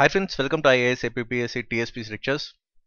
hi friends welcome to IAS APSC TSPC lectures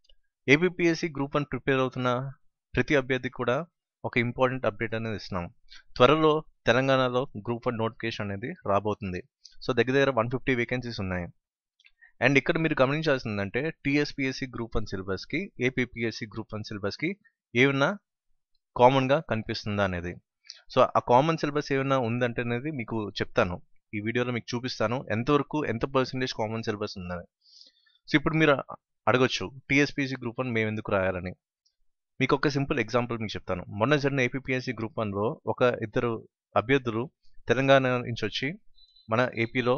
APSC group one prepare అవుతున్న ప్రతి అభ్యర్థికి కూడా ఒక ఇంపార్టెంట్ అప్డేట్ అనేది ఇస్తున్నాం త్వరలో తెలంగాణలో గ్రూప్ వన్ నోటిఫికేషన్ అనేది రాబోతుంది సో దగ్గర దగ్గర వన్ ఫిఫ్టీ వేకెన్సీస్ ఉన్నాయి అండ్ ఇక్కడ మీరు గమనించాల్సిందంటే టీఎస్పీఎస్సి గ్రూప్ వన్ సిలబస్కి ఏపీఎస్సి గ్రూప్ వన్ సిలబస్కి ఏమన్నా కామన్గా కనిపిస్తుందా అనేది సో ఆ కామన్ సిలబస్ ఏమైనా ఉందంటే అనేది మీకు చెప్తాను ఈ వీడియోలో మీకు చూపిస్తాను ఎంతవరకు ఎంత పర్సెంటేజ్ కామన్ సిలబస్ ఉందని సో ఇప్పుడు మీరు అడగొచ్చు టీఎస్పీసీ గ్రూప్ వన్ మేము ఎందుకు రాయాలని మీకు ఒక సింపుల్ ఎగ్జాంపుల్ మీకు చెప్తాను మొన్న జరిగిన ఏపీఎస్సీ గ్రూప్ వన్లో ఒక ఇద్దరు అభ్యర్థులు తెలంగాణ నుంచి వచ్చి మన ఏపీలో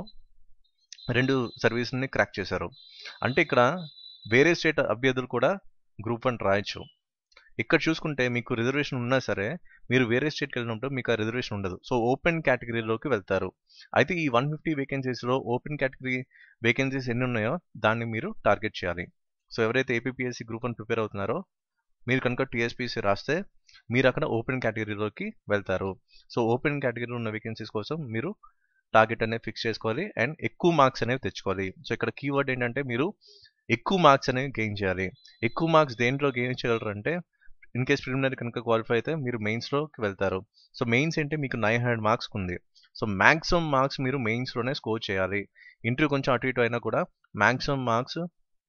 రెండు సర్వీసుని క్రాక్ చేశారు అంటే ఇక్కడ వేరే స్టేట్ అభ్యర్థులు కూడా గ్రూప్ వన్ రాయొచ్చు ఇక్కడ చూసుకుంటే మీకు రిజర్వేషన్ ఉన్నా సరే మీరు వేరే స్టేట్కి వెళ్ళినప్పుడు మీకు ఆ రిజర్వేషన్ ఉండదు సో ఓపెన్ కేటగిరీలోకి వెళ్తారు అయితే ఈ వన్ ఫిఫ్టీ వేకెన్సీస్లో ఓపెన్ కేటగిరీ వేకెన్సీస్ ఎన్ని ఉన్నాయో దాన్ని మీరు టార్గెట్ చేయాలి సో ఎవరైతే ఏపీఎస్సి గ్రూప్ వన్ ప్రిపేర్ అవుతున్నారో మీరు కనుక టీఎస్పీసీ రాస్తే మీరు అక్కడ ఓపెన్ కేటగిరీలోకి వెళ్తారు సో ఓపెన్ కేటగిరీలో ఉన్న వేకెన్సీస్ కోసం మీరు టార్గెట్ అనేది ఫిక్స్ చేసుకోవాలి అండ్ ఎక్కువ మార్క్స్ అనేవి తెచ్చుకోవాలి సో ఇక్కడ కీవర్డ్ ఏంటంటే మీరు ఎక్కువ మార్క్స్ అనేవి గెయిన్ చేయాలి ఎక్కువ మార్క్స్ దేంట్లో గెయిన్ చేయగలరు అంటే ఇన్ కేస్ ప్రిలిమినరీ కనుక క్వాలిఫై అయితే మీరు మెయిన్స్లోకి వెళ్తారు సో మెయిన్స్ అంటే మీకు నైన్ హండ్రెడ్ మార్క్స్ ఉంది సో మ్యాక్సిమం మార్క్స్ మీరు మెయిన్స్లోనే స్కోర్ చేయాలి ఇంటర్వ్యూ కొంచెం అటు ఇటు అయినా కూడా మ్యాక్సిమం మార్క్స్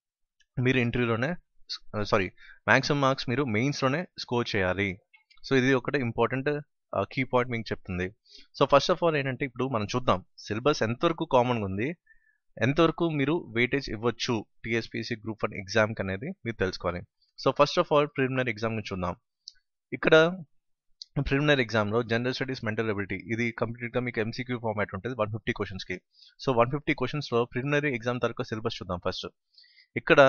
మీరు ఇంటర్వ్యూలోనే సారీ మ్యాక్సిమం మార్క్స్ మీరు మెయిన్స్లోనే స్కోర్ చేయాలి సో ఇది ఒకటి ఇంపార్టెంట్ కీ పాయింట్ మీకు చెప్తుంది సో ఫస్ట్ ఆఫ్ ఆల్ ఏంటంటే ఇప్పుడు మనం చూద్దాం సిలబస్ ఎంతవరకు కామన్గా ఉంది ఎంతవరకు మీరు వెయిటేజ్ ఇవ్వచ్చు టీఎస్పీసీ గ్రూప్ వన్ ఎగ్జామ్కి అనేది మీరు తెలుసుకోవాలి so first of all preliminary exam చూద్దాం ఇక్కడ ప్రిలిమినరీ ఎగ్జామ్లో జనరల్ స్టడీస్ మెంటల్ ఎబిలిటీ ఇది కంప్లీట్గా మీకు ఎంసీక్యూ ఫార్మాట్ ఉంటుంది వన్ ఫిఫ్టీ క్వశ్చన్స్కి సో వన్ ఫిఫ్టీ క్వశ్చన్స్లో ప్రిలిమినరీ ఎగ్జామ్ తరకు సిలబస్ చూద్దాం ఫస్ట్ ఇక్కడ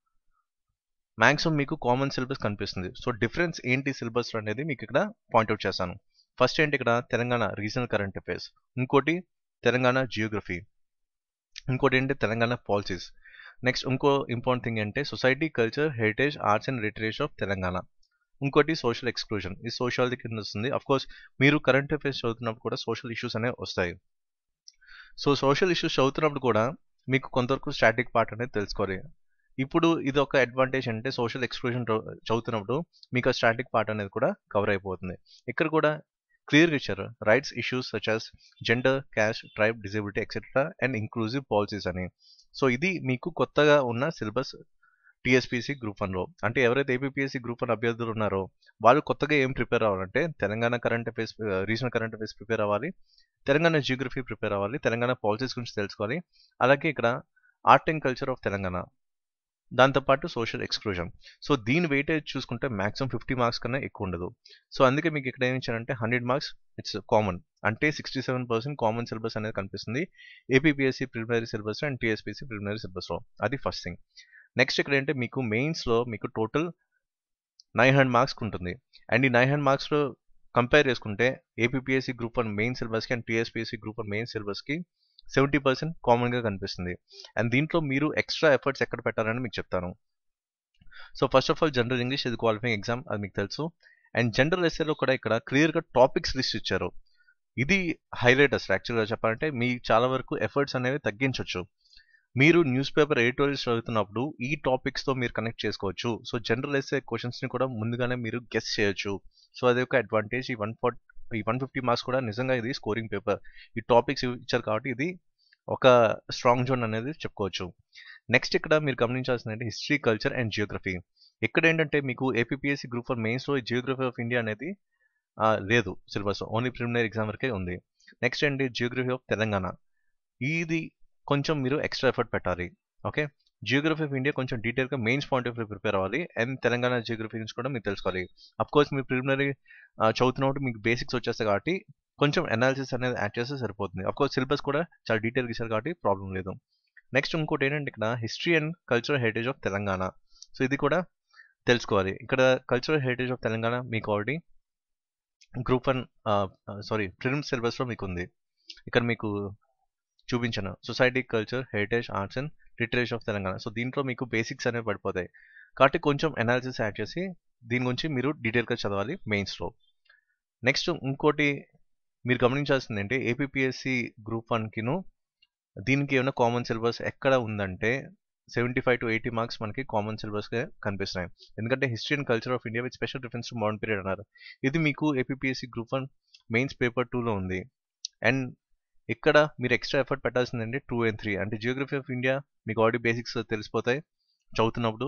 మ్యాక్సిమం మీకు కామన్ సిలబస్ కనిపిస్తుంది సో డిఫరెన్స్ ఏంటి సిలబస్ అనేది మీకు ఇక్కడ పాయింట్అవుట్ చేస్తాను ఫస్ట్ ఏంటి ఇక్కడ తెలంగాణ రీజనల్ కరెంట్ అఫైర్స్ ఇంకోటి తెలంగాణ జియోగ్రఫీ ఇంకోటి ఏంటి తెలంగాణ పాలసీస్ నెక్స్ట్ ఇంకో ఇంపార్టెంట్ థింగ్ అంటే society culture heritage arts and literature of Telangana ఇంకోటి సోషల్ ఎక్స్క్లూజన్ ఇది సోషాలజీ కింద వస్తుంది అఫ్ కోర్స్ మీరు కరెంట్ అఫైర్స్ చదువుతున్నప్పుడు కూడా సోషల్ ఇష్యూస్ అనేవి వస్తాయి సో సోషల్ ఇష్యూస్ చదువుతున్నప్పుడు కూడా మీకు కొంతవరకు స్టాటిక్ పార్ట్ అనేది తెలుసుకోవాలి ఇప్పుడు ఇది ఒక అడ్వాంటేజ్ అంటే సోషల్ ఎక్స్క్లూజన్ చదువుతున్నప్పుడు మీకు ఆ స్టాటిక్ పార్ట్ అనేది కూడా కవర్ అయిపోతుంది ఇక్కడ కూడా క్లియర్గా ఇచ్చారు rights issues such as gender caste tribe disability etcetera and inclusive policies అని సో ఇది మీకు కొత్తగా ఉన్న సిలబస్ టీఎస్పీసీ గ్రూప్ వన్లో అంటే ఎవరైతే ఏపీఎస్సీ గ్రూప్ వన్ అభ్యర్థులు ఉన్నారో వాళ్ళు కొత్తగా ఏం ప్రిపేర్ అవ్వాలంటే Telangana current affairs regional current affairs prepare అవ్వాలి తెలంగాణ జియోగ్రఫీ ప్రిపేర్ అవ్వాలి తెలంగాణ పాలసీస్ గురించి తెలుసుకోవాలి అలాగే ఇక్కడ art and culture of Telangana దాంతోపాటు సోషల్ ఎక్స్క్లూజన్ సో దీని వెయిటేజ్ చూసుకుంటే మాక్సిమం ఫిఫ్టీ మార్క్స్ కన్నా ఎక్కువ ఉండదు సో అందుకే మీకు ఇక్కడ ఏమి ఇచ్చారంటే హండ్రెడ్ మార్క్స్ ఇట్స్ కామన్ అంటే sixty seven percent common syllabus అనేది కనిపిస్తుంది APSC preliminary syllabus and TSPC preliminary సిలబస్లో అది ఫస్ట్ థింగ్ నెక్స్ట్ ఇక్కడ ఏంటంటే మీకు మెయిన్స్లో మీకు టోటల్ నైన్ హండ్రెడ్ మార్క్స్ ఉంటుంది అండ్ ఈ నైన్ హండ్రెడ్ మార్క్స్లో కంపేర్ చేసుకుంటే ఏపీఎస్సీ గ్రూప్ వన్ మెయిన్ సిలబస్కి and TSPSC group one main సిలబస్కి సెవెంటీ పర్సెంట్ కామన్గా కనిపిస్తుంది అండ్ దీంట్లో మీరు ఎక్స్ట్రా ఎఫర్ట్స్ ఎక్కడ పెట్టాలని మీకు చెప్తాను so first of all general English ఇది క్వాలిఫైయింగ్ ఎగ్జామ్ అది మీకు తెలుసు అండ్ జనరల్ ఎస్ఏలో కూడా ఇక్కడ క్లియర్గా టాపిక్స్ లిస్ట్ ఇచ్చారు ఇది హైలైట్ అసలు యాక్చువల్గా చెప్పాలంటే మీ చాలా వరకు ఎఫర్ట్స్ అనేవి తగ్గించవచ్చు మీరు న్యూస్ పేపర్ ఎడిటోరియల్స్ చదువుతున్నప్పుడు ఈ టాపిక్స్తో మీరు కనెక్ట్ చేసుకోవచ్చు సో జనరల్ ఎస్ఏ క్వశ్చన్స్ని కూడా ముందుగానే మీరు గెస్ చేయొచ్చు సో అది ఒక అడ్వాంటేజ్ ఈ వన్ ఫార్టీ ఈ వన్ ఫిఫ్టీ మార్క్స్ కూడా నిజంగా ఇది స్కోరింగ్ పేపర్ ఈ టాపిక్స్ ఇచ్చారు కాబట్టి ఇది ఒక స్ట్రాంగ్ జోన్ అనేది చెప్పుకోవచ్చు నెక్స్ట్ ఇక్కడ మీరు గమనించాల్సింది హిస్టరీ కల్చర్ అండ్ జియోగ్రఫీ ఇక్కడ ఏంటంటే మీకు ఏపీఎస్సీ గ్రూప్ ఫర్ మెయిన్స్లో జియోగ్రఫీ ఆఫ్ ఇండియా అనేది లేదు సిలబస్ ఓన్లీ ప్రిలిమినరీ ఎగ్జామ్ వరకే ఉంది నెక్స్ట్ ఏంటి జియోగ్రఫీ ఆఫ్ తెలంగాణ ఇది కొంచెం మీరు ఎక్స్ట్రా ఎఫర్ట్ పెట్టాలి ఓకే జియోగ్రఫీ ఆఫ్ ఇండియా కొంచెం డీటెయిల్గా mains point of view prepare అవ్వాలి అండ్ తెలంగాణ జియోగ్రఫీ నుంచి కూడా మీరు తెలుసుకోవాలి కోర్స్ మీరు ప్రిలిమినరీ చదువుతున్నప్పుడు మీకు బేసిక్స్ వచ్చేస్తాయి కాబట్టి కొంచెం అనాలిసిస్ అనేది యాడ్ చేస్తే సరిపోతుంది కోర్స్ సిలబస్ కూడా చాలా డీటెయిల్గా ఇచ్చారు కాబట్టి ప్రాబ్లం లేదు నెక్స్ట్ ఇంకోటి ఏంటంటే ఇక్కడ history and cultural heritage of Telangana so ఇది కూడా తెలుసుకోవాలి ఇక్కడ కల్చరల్ హెరిటేజ్ ఆఫ్ తెలంగాణ మీకు already group one sorry prelim సిలబస్లో మీకు ఉంది ఇక్కడ మీకు చూపించాను society culture heritage arts and literature of Telangana so దీంట్లో మీకు బేసిక్స్ అనేవి పడిపోతాయి కాబట్టి కొంచెం అనాలిసిస్ యాడ్ చేసి దీని గురించి మీరు డీటెయిల్గా చదవాలి మెయిన్స్లో నెక్స్ట్ ఇంకోటి మీరు గమనించాల్సింది ఏంటి ఏపీఎస్సి గ్రూప్ వన్కిను దీనికి ఏమైనా కామన్ సిలబస్ ఎక్కడ ఉందంటే seventy five to eighty marks మనకి కామన్ సిలబస్గా కనిపిస్తున్నాయి ఎందుకంటే history and culture of India with special reference to modern period అన్నారు ఇది మీకు APSC group one mains paper టూలో ఉంది అండ్ ఇక్కడ మీరు ఎక్స్ట్రా ఎఫర్ట్ పెట్టాల్సిందంటే టూ అండ్ త్రీ అంటే జియోగ్రఫీ ఆఫ్ ఇండియా మీకు ఆల్రెడీ బేసిక్స్ తెలిసిపోతాయి చదువుతున్నప్పుడు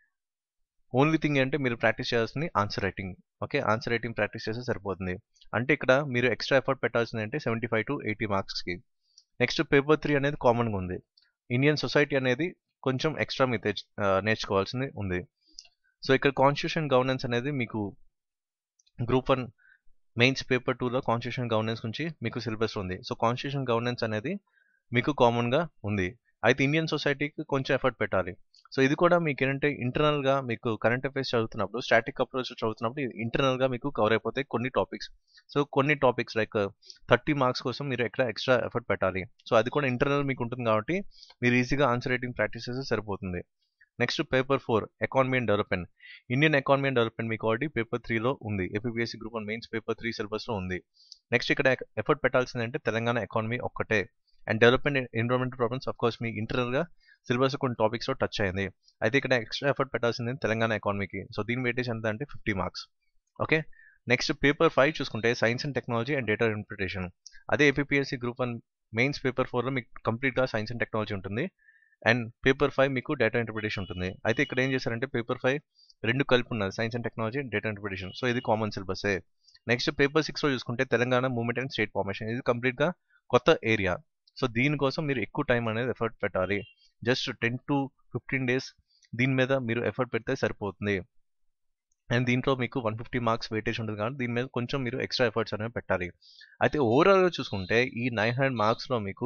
ఓన్లీ థింగ్ అంటే మీరు ప్రాక్టీస్ చేయాల్సింది answer writing okay answer writing practice చేస్తే సరిపోతుంది అంటే ఇక్కడ మీరు ఎక్స్ట్రా ఎఫర్ట్ పెట్టాల్సింది అంటే సెవెంటీ ఫైవ్ టు ఎయిటీ మార్క్స్కి నెక్స్ట్ పేపర్ త్రీ అనేది కామన్గా ఉంది ఇండియన్ సొసైటీ అనేది కొంచెం ఎక్స్ట్రా మీరు తెచ్ నేర్చుకోవాల్సింది ఉంది సో ఇక్కడ కాన్స్టిట్యూషన్ గవర్నెన్స్ అనేది మీకు గ్రూప్ వన్ మెయిన్స్ పేపర్ టూలో కాన్స్టిట్యూషన్ గవర్నెన్స్ గురించి మీకు సిలబస్ ఉంది సో కాన్స్టిట్యూషన్ గవర్నెన్స్ అనేది మీకు కామన్గా ఉంది అయితే ఇండియన్ సొసైటీకి కొంచెం ఎఫర్ట్ పెట్టాలి సో ఇది కూడా మీకు ఏంటంటే ఇంటర్నల్గా మీకు కరెంట్ అఫైర్స్ చదువుతున్నప్పుడు స్టాటిక్ అప్రోచ్ చదువుతున్నప్పుడు ఇంటర్నల్గా మీకు కవర్ అయిపోతాయి కొన్ని టాపిక్స్ సో కొన్ని టాపిక్స్ లైక్ థర్టీ మార్క్స్ కోసం మీరు ఎక్కడ ఎక్స్ట్రా ఎఫర్ట్ పెట్టాలి సో అది కూడా ఇంటర్నల్ మీకు ఉంటుంది కాబట్టి మీరు ఈజీగా ఆన్సర్ రైటింగ్ ప్రాక్టీస్ చేస్తే సరిపోతుంది next paper four economy and development Indian economy and development మీకు ఆల్రెడీ పేపర్ త్రీలో ఉంది APSC group one mains paper three సిలబస్లో ఉంది నెక్స్ట్ ఇక్కడ ఎఫర్ట్ పెట్టాల్సిందంటే తెలంగాణ ఎకానమీ ఒక్కటే and development environmental problems of course మీ ఇంటర్నల్గా సిలబస్ కొన్ని టాపిక్స్లో టచ్ అయింది అయితే ఇక్కడ ఎక్స్ట్రా ఎఫర్ట్ పెట్టాల్సింది తెలంగాణ ఎకానమీకి సో దీని వెయిటేజ్ ఎంత అంటే fifty marks okay next paper five చూసుకుంటే science and technology and data interpretation అదే APSC group one mains paper ఫోర్లో మీకు కంప్లీట్గా సైన్స్ అండ్ టెక్నాలజీ ఉంటుంది అండ్ పేపర్ ఫైవ్ మీకు డేటా ఇంటర్ప్రిటేషన్ ఉంటుంది అయితే ఇక్కడ ఏం చేశారంటే పేపర్ ఫైవ్ రెండు కలిపి ఉన్నది science and technology and data interpretation so ఇది కామన్ సిలబసే నెక్స్ట్ పేపర్ సిక్స్లో చూసుకుంటే Telangana movement and state formation ఇది కంప్లీట్గా కొత్త ఏరియా సో దీనికోసం మీరు ఎక్కువ టైం అనేది ఎఫర్ట్ పెట్టాలి just ten to fifteen days దీని మీద మీరు ఎఫర్ట్ పెడితే సరిపోతుంది అండ్ దీంట్లో మీకు వన్ ఫిఫ్టీ మార్క్స్ వెయిటేజ్ ఉంటుంది కాబట్టి దీని మీద కొంచెం మీరు ఎక్స్ట్రా ఎఫర్ట్స్ అనేవి పెట్టాలి అయితే ఓవరాల్గా చూసుకుంటే ఈ నైన్ హండ్రెడ్ మార్క్స్లో మీకు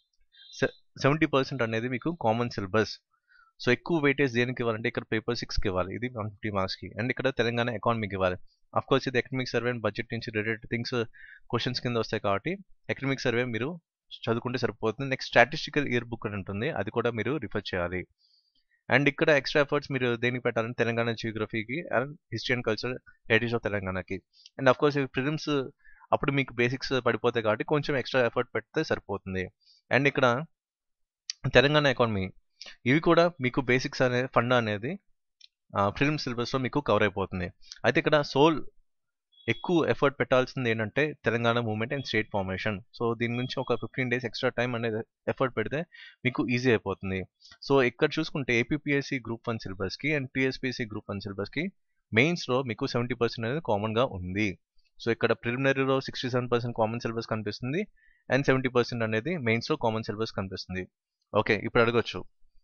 సెవెంటీ పర్సెంట్ అనేది మీకు కామన్ సిలబస్ సో ఎక్కువ వెయిటేజ్ దేనికి ఇవ్వాలంటే ఇక్కడ పేపర్ సిక్స్కి ఇవ్వాలి ఇది వన్ ఫిఫ్టీ మార్క్స్కి అండ్ ఇక్కడ తెలంగాణ ఎకానమీకి ఇవ్వాలి అఫ్ కోర్స్ ఇది ఎకనమిక్ సర్వే అండ్ బడ్జెట్ నుంచి రిలేటెడ్ థింగ్స్ క్వశ్చన్స్ కింద వస్తాయి కాబట్టి ఎకనమిక్ సర్వే మీరు చదువుకుంటే సరిపోతుంది నెక్స్ట్ స్టాటిస్టికల్ ఇయర్ బుక్ అని ఉంటుంది అది కూడా మీరు రిఫర్ చేయాలి అండ్ ఇక్కడ ఎక్స్ట్రా ఎఫర్ట్స్ మీరు దేనికి పెట్టాలంటే తెలంగాణ జియోగ్రఫీకి and history and culture heritage of తెలంగాణకి అండ్ అఫ్ కోర్స్ ప్రిలిమ్స్ అప్పుడు మీకు బేసిక్స్ పడిపోతాయి కాబట్టి కొంచెం ఎక్స్ట్రా ఎఫర్ట్ పెడితే సరిపోతుంది అండ్ ఇక్కడ తెలంగాణ ఎకానమీ ఇవి కూడా మీకు బేసిక్స్ అనే ఫండ్ అనేది ఫిల్మ్ సిలబస్లో మీకు కవర్ అయిపోతుంది అయితే ఇక్కడ సోల్ ఎక్కువ ఎఫర్ట్ పెట్టాల్సింది ఏంటంటే Telangana movement and state formation so దీని నుంచి ఒక ఫిఫ్టీన్ డేస్ ఎక్స్ట్రా టైం అనేది ఎఫర్ట్ పెడితే మీకు ఈజీ అయిపోతుంది సో ఇక్కడ చూసుకుంటే ఏపీఎస్సి గ్రూప్ వన్ సిలబస్కి అండ్ టీఎస్పీఎస్సి గ్రూప్ వన్ సిలబస్కి మెయిన్స్లో మీకు సెవెంటీ పర్సెంట్ అనేది కామన్గా ఉంది సో ఇక్కడ ప్రిలిమినరీలో sixty seven percent common syllabus కనిపిస్తుంది అండ్ సెవెంటీ పర్సెంట్ అనేది మెయిన్స్లో కామన్ సిలబస్ కనిపిస్తుంది ఓకే ఇప్పుడు అడగొచ్చు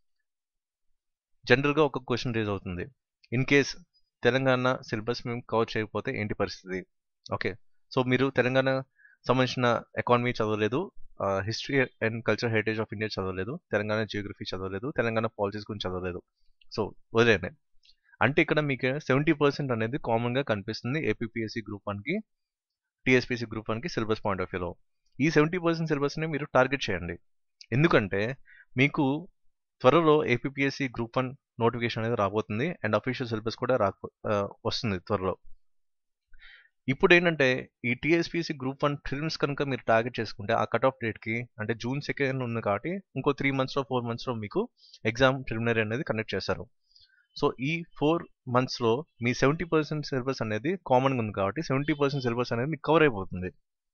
జనరల్గా ఒక క్వశ్చన్ రేజ్ అవుతుంది ఇన్ కేస్ తెలంగాణ సిలబస్ మేము కవర్ చేయకపోతే ఏంటి పరిస్థితి ఓకే సో మీరు తెలంగాణ సంబంధించిన ఎకానమీ చదవలేదు history and culture heritage of India చదవలేదు తెలంగాణ జియోగ్రఫీ చదవలేదు తెలంగాణ పాలసీస్ గురించి చదవలేదు సో వదిలేండి అంటే ఇక్కడ మీకు సెవెంటీ పర్సెంట్ అనేది కామన్గా కనిపిస్తుంది ఏపీఎస్సి గ్రూప్ వన్కి టీఎస్పీసీ గ్రూప్ వన్కి సిలబస్ పాయింట్ ఆఫ్ వ్యూలో ఈ సెవెంటీ పర్సెంట్ సిలబస్ని మీరు టార్గెట్ చేయండి ఎందుకంటే మీకు త్వరలో ఏపీఎస్సి గ్రూప్ వన్ నోటిఫికేషన్ అనేది రాబోతుంది అండ్ అఫీషియల్ సిలబస్ కూడా రా వస్తుంది త్వరలో ఇప్పుడు ఏంటంటే ఈ టీఎస్పీసీ గ్రూప్ వన్ ఫిల్మ్స్ కనుక మీరు టార్గెట్ చేసుకుంటే ఆ కట్ ఆఫ్ డేట్కి అంటే జూన్ సెకండ్ ఉంది కాబట్టి ఇంకో త్రీ మంత్స్లో ఫోర్ మంత్స్లో మీకు ఎగ్జామ్ ప్రిలిమినరీ అనేది కండక్ట్ చేస్తారు సో ఈ ఫోర్ మంత్స్లో మీ సెవెంటీ పర్సెంట్ సిలబస్ అనేది కామన్గా ఉంది కాబట్టి సెవెంటీ పర్సెంట్ సిలబస్ అనేది మీకు కవర్ అయిపోతుంది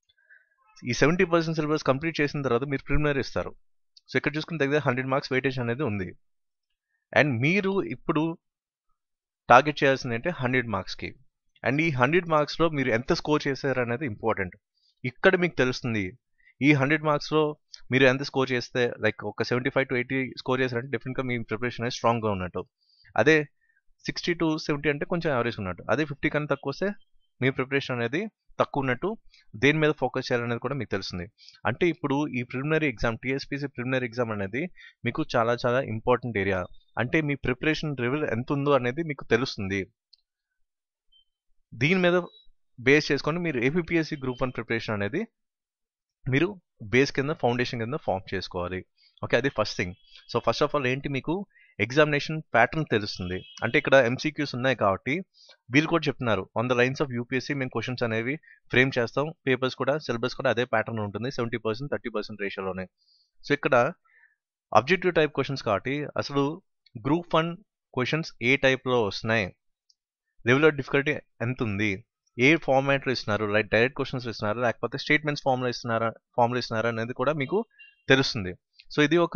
ఈ సెవెంటీ పర్సెంట్ సిలబస్ కంప్లీట్ చేసిన తర్వాత మీరు ప్రిలిమినరీ ఇస్తారు సో ఇక్కడ చూసుకున్న దగ్గర హండ్రెడ్ మార్క్స్ వెయిటేజ్ అనేది ఉంది అండ్ మీరు ఇప్పుడు టార్గెట్ చేయాల్సింది అంటే హండ్రెడ్ మార్క్స్కి అండ్ ఈ హండ్రెడ్ మార్క్స్లో మీరు ఎంత స్కోర్ చేశారు అనేది ఇంపార్టెంట్ ఇక్కడ మీకు తెలుస్తుంది ఈ హండ్రెడ్ మార్క్స్లో మీరు ఎంత స్కోర్ చేస్తే లైక్ ఒక seventy five to eighty score చేశారంటే డెఫినెట్గా మీ ప్రిపరేషన్ అనేది స్ట్రాంగ్గా ఉన్నట్టు అదే సిక్స్టీ టు సెవెంటీ అంటే కొంచెం యావరేజ్ ఉన్నట్టు అదే ఫిఫ్టీ కన్నా తక్కువ వస్తే మీ ప్రిపరేషన్ అనేది తక్కువ ఉన్నట్టు దేని మీద ఫోకస్ చేయాలనేది కూడా మీకు తెలుస్తుంది అంటే ఇప్పుడు ఈ preliminary exam TSPC preliminary exam అనేది మీకు చాలా చాలా ఇంపార్టెంట్ ఏరియా అంటే మీ ప్రిపరేషన్ లెవెల్ ఎంత ఉందో అనేది మీకు తెలుస్తుంది దీని మీద బేస్ చేసుకొని మీరు ఏపీఎస్సి గ్రూప్ వన్ ప్రిపరేషన్ అనేది మీరు బేస్ కింద ఫౌండేషన్ కింద ఫామ్ చేసుకోవాలి ఓకే అది first thing so first of all ఏంటి మీకు ఎగ్జామినేషన్ ప్యాటర్న్ తెలుస్తుంది అంటే ఇక్కడ ఎంసీక్యూస్ ఉన్నాయి కాబట్టి వీళ్ళు కూడా చెప్తున్నారు on the lines of UPSC మేము క్వశ్చన్స్ అనేవి ఫ్రేమ్ చేస్తాం పేపర్స్ కూడా సిలబస్ కూడా అదే ప్యాటర్న్ ఉంటుంది సెవెంటీ పర్సెంట్ థర్టీ పర్సెంట్ రేషియోలోనే సో ఇక్కడ అబ్జెక్టివ్ టైప్ క్వశ్చన్స్ కాబట్టి అసలు గ్రూప్ వన్ క్వశ్చన్స్ ఏ టైప్లో వస్తున్నాయి రెగ్యులర్ డిఫికల్టీ ఎంత ఉంది ఏ ఫార్మాట్లో ఇస్తున్నారు లైక్ డైరెక్ట్ క్వశ్చన్స్ ఇస్తున్నారు లేకపోతే స్టేట్మెంట్స్ ఫామ్లో ఇస్తున్నారా ఫామ్లో ఇస్తున్నారా అనేది కూడా మీకు తెలుస్తుంది సో ఇది ఒక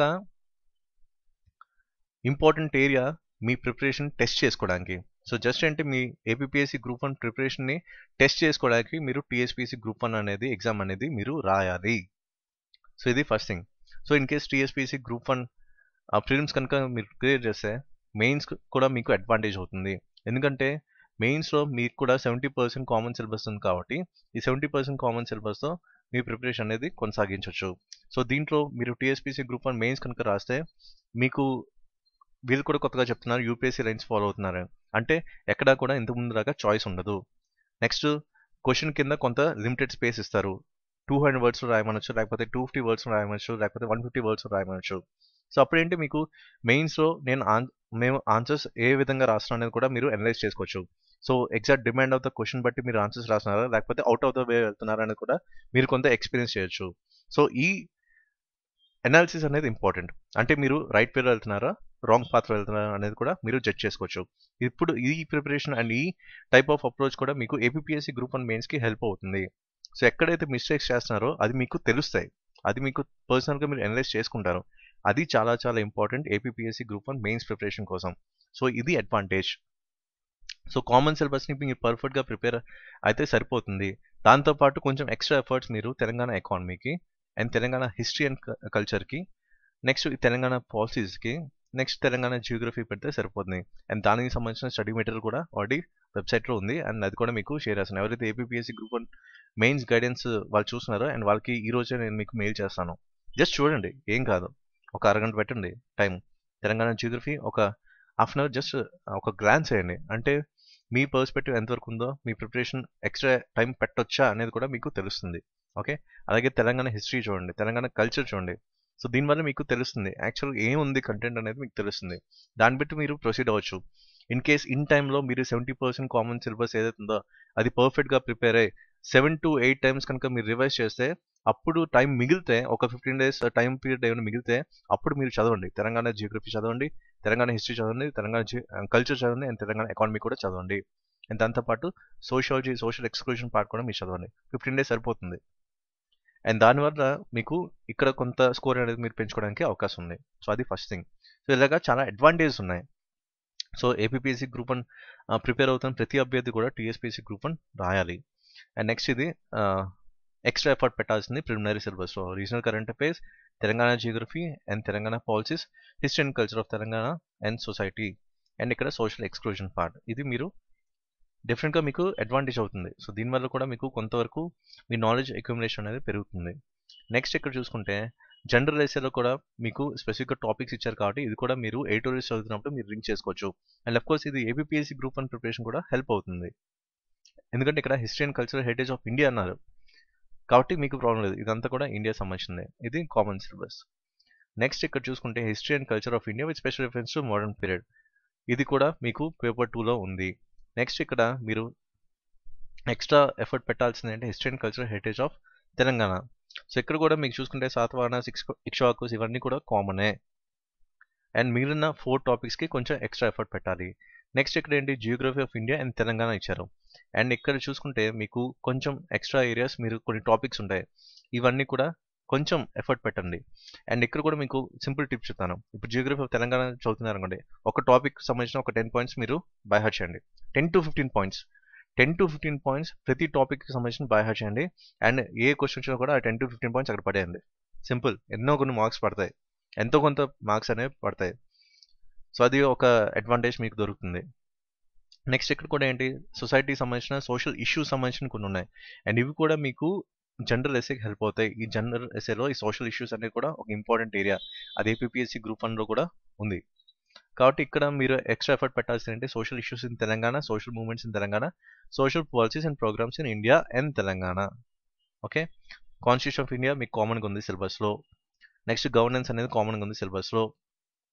ఇంపార్టెంట్ ఏరియా మీ ప్రిపరేషన్ టెస్ట్ చేసుకోవడానికి సో జస్ట్ అంటే మీ ఏపీఎస్సి గ్రూప్ వన్ ప్రిపరేషన్ని టెస్ట్ చేసుకోవడానికి మీరు టీఎస్పీఎస్సి గ్రూప్ వన్ అనేది ఎగ్జామ్ అనేది మీరు రాయాలి సో ఇది first thing so in case TSPSC group one prelims కనుక మీరు క్లియర్ చేస్తే మెయిన్స్ కూడా మీకు అడ్వాంటేజ్ అవుతుంది ఎందుకంటే మెయిన్స్లో మీకు కూడా సెవెంటీ పర్సెంట్ కామన్ సిలబస్ ఉంది కాబట్టి ఈ సెవెంటీ పర్సెంట్ కామన్ సిలబస్తో మీ ప్రిపరేషన్ అనేది కొనసాగించవచ్చు సో దీంట్లో మీరు టీఎస్పీసీ గ్రూప్ వన్ మెయిన్స్ కనుక రాస్తే మీకు వీళ్ళు కూడా కొత్తగా చెప్తున్నారు యూపీఎస్సీ లైన్స్ ఫాలో అవుతున్నారు అంటే ఎక్కడా కూడా ఇంతకు ముందు దాకా చాయిస్ ఉండదు నెక్స్ట్ క్వశ్చన్ కింద కొంత లిమిటెడ్ స్పేస్ ఇస్తారు టూ హండ్రెడ్ వర్డ్స్ రాయమనొచ్చు లేకపోతే టూ ఫిఫ్టీ వర్డ్స్ రాయమనొచ్చు లేకపోతే వన్ ఫిఫ్టీ వర్డ్స్ రాయమనొచ్చు సో అప్పుడేంటి మీకు మెయిన్స్లో నేను ఆన్ మేము ఆన్సర్స్ ఏ విధంగా రాస్తున్నాను అనేది కూడా మీరు అనలైజ్ చేసుకోవచ్చు so exact demand of the question బట్టి మీరు ఆన్సర్స్ రాస్తున్నారా లేకపోతే అవుట్ ఆఫ్ ద వే వెళ్తున్నారా అనేది కూడా మీరు కొంత ఎక్స్పీరియన్స్ చేయొచ్చు సో ఈ అనాలిసిస్ అనేది ఇంపార్టెంట్ అంటే మీరు రైట్ వేలో వెళ్తున్నారా రాంగ్ పాత్ వెళ్తున్నారా అనేది కూడా మీరు జడ్జ్ చేసుకోవచ్చు ఇప్పుడు ఈ ప్రిపరేషన్ అండ్ ఈ టైప్ ఆఫ్ అప్రోచ్ కూడా మీకు ఏపీఎస్సి గ్రూప్ వన్ మెయిన్స్కి హెల్ప్ అవుతుంది సో ఎక్కడైతే మిస్టేక్స్ చేస్తున్నారో అది మీకు తెలుస్తాయి అది మీకు పర్సనల్గా మీరు అనలైజ్ చేసుకుంటారు అది చాలా చాలా important APSC group one mains preparation కోసం సో ఇది అడ్వాంటేజ్ సో కామన్ సిలబస్ని మీరు పర్ఫెక్ట్గా ప్రిపేర్ అయితే సరిపోతుంది దాంతోపాటు కొంచెం ఎక్స్ట్రా ఎఫర్ట్స్ మీరు తెలంగాణ ఎకానమీకి అండ్ తెలంగాణ హిస్టరీ అండ్ కల్చర్కి నెక్స్ట్ తెలంగాణ పాలసీస్కి నెక్స్ట్ తెలంగాణ జియోగ్రఫీ పెడితే సరిపోతుంది అండ్ దానికి సంబంధించిన స్టడీ మెటీరియల్ కూడా ఆల్రెడీ వెబ్సైట్లో ఉంది అండ్ అది కూడా మీకు షేర్ చేస్తాను ఎవరైతే APSC group one mains guidance వాళ్ళు చూస్తున్నారో అండ్ వాళ్ళకి ఈ రోజే నేను మీకు మెయిల్ చేస్తాను జస్ట్ చూడండి ఏం కాదు ఒక అరగంట పెట్టండి టైం తెలంగాణ జియోగ్రఫీ ఒక హాఫ్ అన్ అవర్ జస్ట్ ఒక గ్లాన్స్ వేయండి అంటే మీ పర్స్పెక్టివ్ ఎంతవరకు ఉందో మీ ప్రిపరేషన్ ఎక్స్ట్రా టైం పెట్టొచ్చా అనేది కూడా మీకు తెలుస్తుంది ఓకే అలాగే తెలంగాణ హిస్టరీ చూడండి తెలంగాణ కల్చర్ చూడండి సో దీనివల్ల మీకు తెలుస్తుంది యాక్చువల్ ఏముంది కంటెంట్ అనేది మీకు తెలుస్తుంది దాన్ని బట్టి మీరు ప్రొసీడ్ అవ్వచ్చు ఇన్ కేస్ ఇన్ టైంలో మీరు సెవెంటీ పర్సెంట్ కామన్ సిలబస్ ఏదైతే ఉందో అది పర్ఫెక్ట్గా ప్రిపేర్ అయ్యి సెవెన్ టు ఎయిట్ టైమ్స్ కనుక మీరు రివైజ్ చేస్తే అప్పుడు టైం మిగిలితే ఒక ఫిఫ్టీన్ డేస్ టైం పీరియడ్ ఏమైనా మిగిలితే అప్పుడు మీరు చదవండి తెలంగాణ జియోగ్రఫీ చదవండి తెలంగాణ హిస్టరీ చదవండి తెలంగాణ కల్చర్ చదవండి అండ్ తెలంగాణ ఎకానమీ కూడా చదవండి అండ్ దాంతోపాటు సోషాలజీ సోషల్ ఎక్స్క్లూజన్ పార్ట్ కూడా మీరు చదవండి ఫిఫ్టీన్ డేస్ సరిపోతుంది అండ్ దానివల్ల మీకు ఇక్కడ కొంత స్కోర్ అనేది మీరు పెంచుకోవడానికి అవకాశం ఉంది సో అది ఫస్ట్ థింగ్ సో ఇలాగా చాలా అడ్వాంటేజెస్ ఉన్నాయి so APSC group one prepare అవుతున్న ప్రతి అభ్యర్థి కూడా టీఎస్పీఎస్సి గ్రూప్ వన్ రాయాలి అండ్ నెక్స్ట్ ఇది ఎక్స్ట్రా ఎఫర్ట్ పెట్టాల్సింది ప్రిలిమినరీ సిలబస్లో regional current affairs Telangana geography and Telangana policies history and culture of Telangana and society and ఇక్కడ సోషల్ ఎక్స్క్లూజన్ పార్ట్ ఇది మీరు డెఫినెట్గా మీకు అడ్వాంటేజ్ అవుతుంది సో దీనివల్ల కూడా మీకు కొంతవరకు మీ నాలెడ్జ్ అక్యుమిలేషన్ అనేది పెరుగుతుంది నెక్స్ట్ ఇక్కడ చూసుకుంటే జనరల్ ఎస్ఏలో కూడా మీకు స్పెసిఫిక్గా టాపిక్స్ ఇచ్చారు కాబట్టి ఇది కూడా మీరు ఎడిటోరియల్స్ చదువుతున్నప్పుడు మీరు లింక్ చేసుకోవచ్చు అండ్ కోర్స్ ఇది ఏపీఎస్సి గ్రూప్ వన్ ప్రిపరేషన్ కూడా హెల్ప్ అవుతుంది ఎందుకంటే ఇక్కడ history and cultural heritage of India అన్నారు కాబట్టి మీకు ప్రాబ్లం లేదు ఇదంతా కూడా ఇండియా సంబంధించింది ఇది కామన్ సిలబస్ నెక్స్ట్ ఇక్కడ చూసుకుంటే history and culture of India with special reference to modern period ఇది కూడా మీకు పేపర్ టూలో ఉంది నెక్స్ట్ ఇక్కడ మీరు ఎక్స్ట్రా ఎఫర్ట్ పెట్టాల్సింది అంటే history and cultural heritage of Telangana so ఇక్కడ కూడా మీకు చూసుకుంటే సాతవాహన సిక్స్ ఇక్షవాకుస్ ఇవన్నీ కూడా కామనే అండ్ మిగిలిన ఫోర్ టాపిక్స్కి కొంచెం ఎక్స్ట్రా ఎఫర్ట్ పెట్టాలి నెక్స్ట్ ఇక్కడ ఏంటి geography of India and Telangana ఇచ్చారు అండ్ ఇక్కడ చూసుకుంటే మీకు కొంచెం ఎక్స్ట్రా ఏరియాస్ మీరు కొన్ని టాపిక్స్ ఉంటాయి ఇవన్నీ కూడా కొంచెం ఎఫర్ట్ పెట్టండి అండ్ ఇక్కడ కూడా మీకు సింపుల్ టిప్ చెప్తాను ఇప్పుడు జియోగ్రఫీ ఆఫ్ తెలంగాణ చదువుతున్నారు అనుకోండి ఒక టాపిక్ సంబంధించిన ఒక టెన్ పాయింట్స్ మీరు బై హార్ట్ చేయండి ten to fifteen points ten to fifteen points ప్రతి టాపిక్కి సంబంధించిన బై హార్ట్ చేయండి అండ్ ఏ క్వశ్చన్ వచ్చినా కూడా ఆ టెన్ టు ఫిఫ్టీన్ పాయింట్స్ అక్కడ పడేయండి సింపుల్ ఎన్నో కొన్ని మార్క్స్ పడతాయి ఎంతో కొంత మార్క్స్ అనేవి పడతాయి సో అది ఒక అడ్వాంటేజ్ మీకు దొరుకుతుంది నెక్స్ట్ ఇక్కడ కూడా ఏంటి సొసైటీకి సంబంధించిన సోషల్ ఇష్యూస్ సంబంధించిన కొన్ని ఉన్నాయి అండ్ ఇవి కూడా మీకు జనరల్ ఎస్ఏకి హెల్ప్ అవుతాయి ఈ జనరల్ ఎస్ఏలో ఈ సోషల్ ఇష్యూస్ అనేది కూడా ఒక ఇంపార్టెంట్ ఏరియా అది ఏపీఎస్సి గ్రూప్ వన్లో కూడా ఉంది కాబట్టి ఇక్కడ మీరు ఎక్స్ట్రా ఎఫర్ట్ పెట్టాల్సింది అంటే social issues in Telangana social movements in Telangana social policies and programmes in India and Telangana okay constitution of India మీకు కామన్గా ఉంది సిలబస్లో నెక్స్ట్ గవర్నెన్స్ అనేది కామన్గా ఉంది సిలబస్లో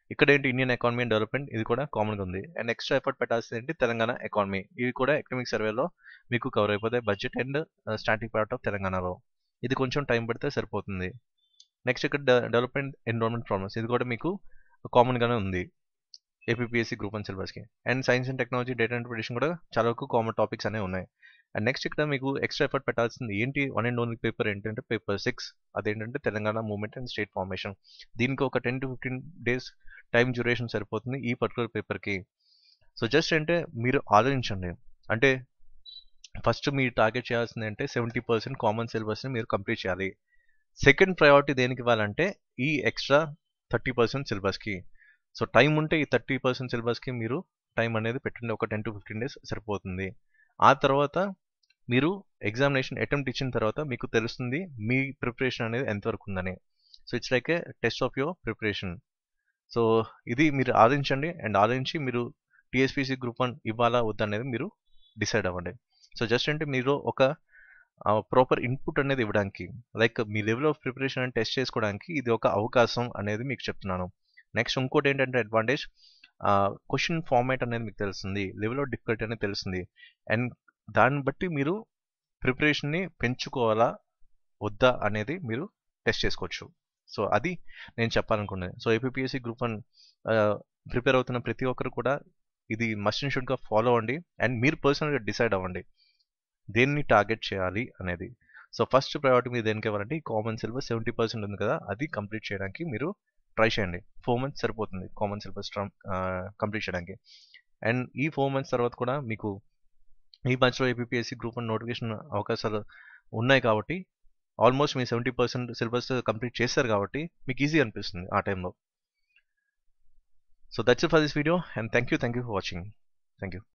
ఇక్కడ ఏంటి ఇండియన్ ఎకానమీ అండ్ డెవలప్మెంట్ ఇది కూడా కామన్గా ఉంది అండ్ ఎక్స్ట్రా ఎఫర్ట్ పెట్టాల్సింది ఏంటి తెలంగాణ ఎకానమీ ఇవి కూడా ఎకనామిక్ సర్వేలో మీకు కవర్ అయిపోతాయి budget and static part of తెలంగాణలో ఇది కొంచెం టైం పడితే సరిపోతుంది నెక్స్ట్ ఇక్కడ డెవలప్మెంట్ ఎన్విరాన్మెంట్ ప్రాబ్లమ్స్ ఇది కూడా మీకు కామన్గానే ఉంది ఏపీఎస్సీ గ్రూప్ వన్ సిలబస్కి and science and technology data interpretation కూడా చాలా వరకు కామన్ టాపిక్స్ అనేవి ఉన్నాయి అండ్ నెక్స్ట్ ఇక్కడ మీకు ఎక్స్ట్రా ఎఫర్ట్ పెట్టాల్సింది ఏంటి వన్ అండ్ ఓన్లీ పేపర్ ఏంటంటే పేపర్ సిక్స్ అదేంటంటే Telangana movement and state formation దీనికి ఒక ten to fifteen days time duration సరిపోతుంది ఈ పర్టికులర్ పేపర్కి సో జస్ట్ అంటే మీరు ఆలోచించండి అంటే ఫస్ట్ మీరు టార్గెట్ చేయాల్సింది అంటే సెవెంటీ పర్సెంట్ కామన్ సిలబస్ని మీరు కంప్లీట్ చేయాలి సెకండ్ ప్రయారిటీ దేనికి ఇవ్వాలంటే ఈ ఎక్స్ట్రా థర్టీ పర్సెంట్ సిలబస్కి సో టైం ఉంటే ఈ థర్టీ పర్సెంట్ సిలబస్కి మీరు టైం అనేది పెట్టండి ఒక టెన్ టు ఫిఫ్టీన్ డేస్ సరిపోతుంది ఆ తర్వాత మీరు ఎగ్జామినేషన్ అటెంప్ట్ ఇచ్చిన తర్వాత మీకు తెలుస్తుంది మీ ప్రిపరేషన్ అనేది ఎంతవరకు ఉందని so it's like a test of your preparation so ఇది మీరు ఆలోచించండి అండ్ ఆలోచించి మీరు టీఎస్పీసీ గ్రూప్ వన్ ఇవ్వాలా వద్దనేది మీరు డిసైడ్ అవ్వండి సో జస్ట్ అంటే మీరు ఒక ప్రాపర్ ఇన్పుట్ అనేది ఇవ్వడానికి లైక్ మీ లెవెల్ ఆఫ్ ప్రిపరేషన్ అని టెస్ట్ చేసుకోవడానికి ఇది ఒక అవకాశం అనేది మీకు చెప్తున్నాను నెక్స్ట్ ఇంకోటి ఏంటంటే అడ్వాంటేజ్ క్వశ్చన్ ఫార్మాట్ అనేది మీకు తెలుస్తుంది లెవెల్ ఆఫ్ డిఫికల్టీ అనేది తెలుస్తుంది అండ్ దాన్ని బట్టి మీరు ప్రిపరేషన్ని పెంచుకోవాలా వద్దా అనేది మీరు టెస్ట్ చేసుకోవచ్చు సో అది నేను చెప్పాలనుకున్నది so APSC group one prepare అవుతున్న ప్రతి ఒక్కరు కూడా ఇది మస్ట్ అండ్ షుడ్గా ఫాలో అవ్వండి అండ్ మీరు పర్సనల్గా డిసైడ్ అవ్వండి దేన్ని టార్గెట్ చేయాలి అనేది సో ఫస్ట్ ప్రయారిటీ మీరు దేనికి ఇవ్వాలంటే ఈ కామన్ సిలబస్ సెవెంటీ పర్సెంట్ ఉంది కదా అది కంప్లీట్ చేయడానికి మీరు ట్రై చేయండి ఫోర్ మంత్స్ సరిపోతుంది కామన్ సిలబస్ కంప్లీట్ చేయడానికి అండ్ ఈ ఫోర్ మంత్స్ తర్వాత కూడా మీకు ఈ మధ్యలో ఏపీఎస్సీ గ్రూప్ వన్ నోటిఫికేషన్ అవకాశాలు ఉన్నాయి కాబట్టి ఆల్మోస్ట్ మీ సెవెంటీ పర్సెంట్ సిలబస్ కంప్లీట్ చేశారు కాబట్టి మీకు ఈజీ అనిపిస్తుంది ఆ టైంలో so that's for this video and thank you thank you for watching thank you